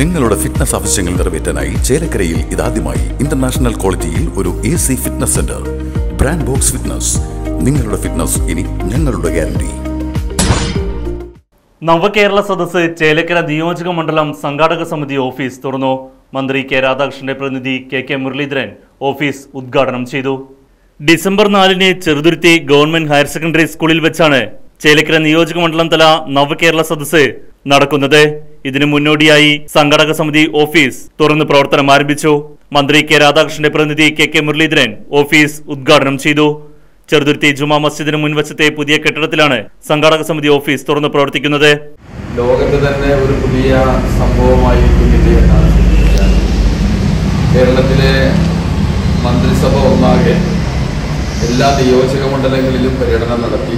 നിങ്ങളുടെ ഫിറ്റ്നസ് ആവശ്യങ്ങൾ നിറവേറ്റാനായി ചേലക്കരയിൽ ഇതാദ്യമായി ഇന്റർനാഷണൽ ക്വാളിറ്റിയിൽ ഒരു A C fitness centre brand box fitness നിങ്ങളുടെ ഫിറ്റ്നസ് ഇനി ഞങ്ങളുടെ ഗ്യാരണ്ടി നവകേരള സദസ്സ് ചേലക്കര നിയോജക മണ്ഡലം സംഘാടക സമിതി ഓഫീസ് തുറന്നു മന്ത്രി കെ രാധാകൃഷ്ണന്റെ പ്രതിനിധി കെ കെ മുരളീധരൻ ഓഫീസ് ഉദ്ഘാടനം ചെയ്തു ഡിസംബർ നാലിന് ചെറുതുരുത്തി ഗവൺമെന്റ് ഹയർ സെക്കൻഡറി സ്കൂളിൽ വെച്ചാണ് ചേലക്കര നിയോജക മണ്ഡലം തല നവകേരള സദസ്സ് നടക്കുന്നത് ഇതിനു മുന്നോടിയായി സംഘാടക സമിതി ഓഫീസ് തുറന്ന് പ്രവർത്തനം ആരംഭിച്ചു മന്ത്രി കെ രാധാകൃഷ്ണന്റെ പ്രതിനിധി കെ കെ മുരളീധരൻ ഓഫീസ് ഉദ്ഘാടനം ചെയ്തു ചെറുതുരുത്തി ജുമാ മസ്ജിദിന് മുൻവശത്തെ പുതിയ കെട്ടിടത്തിലാണ് സംഘാടക സമിതി ഓഫീസ് തുറന്ന് പ്രവർത്തിക്കുന്നത് ലോകത്ത് തന്നെ ഒരു പുതിയ സംഭവമായിരിക്കും ഇത് എന്നാണ് സൂചിപ്പിക്കാൻ കേരളത്തിലെ മന്ത്രിസഭ ഒന്നാകെ എല്ലാ നിയോജക മണ്ഡലങ്ങളിലും പര്യടനം നടത്തി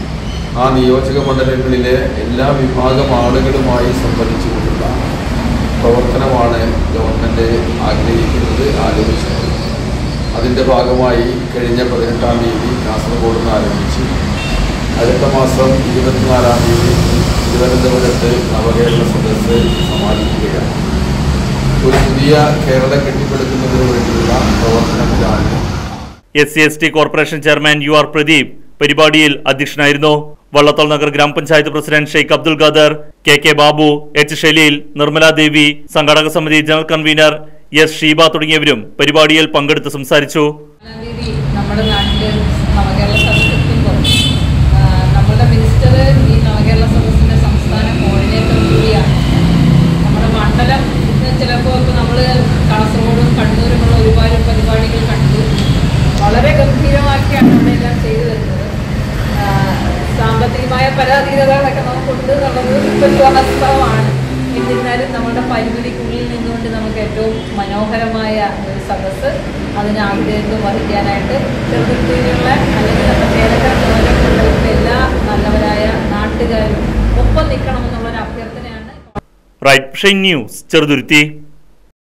ആ നിയോജക മണ്ഡലങ്ങളിലെ എല്ലാ വിഭാഗം ആളുകളുമായി സംബന്ധിച്ചുകൊണ്ടുള്ള പ്രവർത്തനമാണ് ഗവൺമെൻറ് ആഗ്രഹിക്കുന്നത് ആലോചിച്ചത് അതിൻ്റെ ഭാഗമായി കഴിഞ്ഞ പതിനെട്ടാം തീയതി കാസർഗോഡ് നിന്ന് ആരംഭിച്ച് അടുത്ത മാസം ഇരുപത്തിനാലാം തീയതി തിരുവനന്തപുരത്ത് നവകേരള സദസ്സ് സമാപിക്കുകയാണ് ഒരു പുതിയ കേരളം കെട്ടിപ്പടുക്കുന്നതിന് വേണ്ടിയുള്ള പ്രവർത്തനത്തിലാണ് S C S T corporation chairman U R Pradeep പരിപാടിയിൽ അധ്യക്ഷനായിരുന്നു വള്ളത്തോൾ നഗർ ഗ്രാമപഞ്ചായത്ത് president Sheikh Abdul Khader K K Babu H Shaleel Nirmala Devi സംഘാടക സമിതി ജനറൽ കൺവീനർ എസ് ഷീബ തുടങ്ങിയവരും പരിപാടിയിൽ പങ്കെടുത്ത് സംസാരിച്ചു ഒന്നാം തീയതി നമ്മുടെ നാട്ടിൽ നവകേരള സദസ്സ് എത്തുമ്പോൾ ആ, നമ്മുടെ മിനിസ്റ്റർ ഈ നവകേരള സദസ്സിൻ്റെ സംസ്ഥാന കോർഡിനേറ്റർ കൂടിയാണ് നമ്മുടെ മണ്ഡലം ഇന്ന് ചിലപ്പോൾ ഇപ്പോൾ നമ്മൾ കാസർഗോഡും കണ്ണൂരുമുള്ള ഒരുപാട് പരിപാടികൾ കണ്ടു വളരെ ഗംഭീരമാക്കിയാണ് നമ്മളെല്ലാം ചെയ്തു വരുന്നത് ആ, സാമ്പത്തികമായ പരാധീനതകളൊക്കെ നമുക്കുണ്ട് എന്നുള്ളത് ഒരു വാസ്തവമാണ് എന്നിരുന്നാലും നമ്മുടെ പരിമിതിക്കുള്ളിൽ നിന്നുകൊണ്ട് നമുക്ക് ഏറ്റവും മനോഹരമായ ഒരു സദസ്സ് അതിന് ആഗ്രഹം വഹിക്കാനായിട്ട് ചെറുതുരുത്തിയിലുള്ള അല്ലെങ്കിൽ നമ്മുടെ കേരള നിയോജകമണ്ഡലത്തിലെ എല്ലാ നല്ലവരായ നാട്ടുകാരും ഒപ്പം നിൽക്കണമെന്നുള്ളൊരു അഭ്യർത്ഥനയാണ് റൈറ്റ് ഷൈൻ ന്യൂസ് ചെറുതുരുത്തി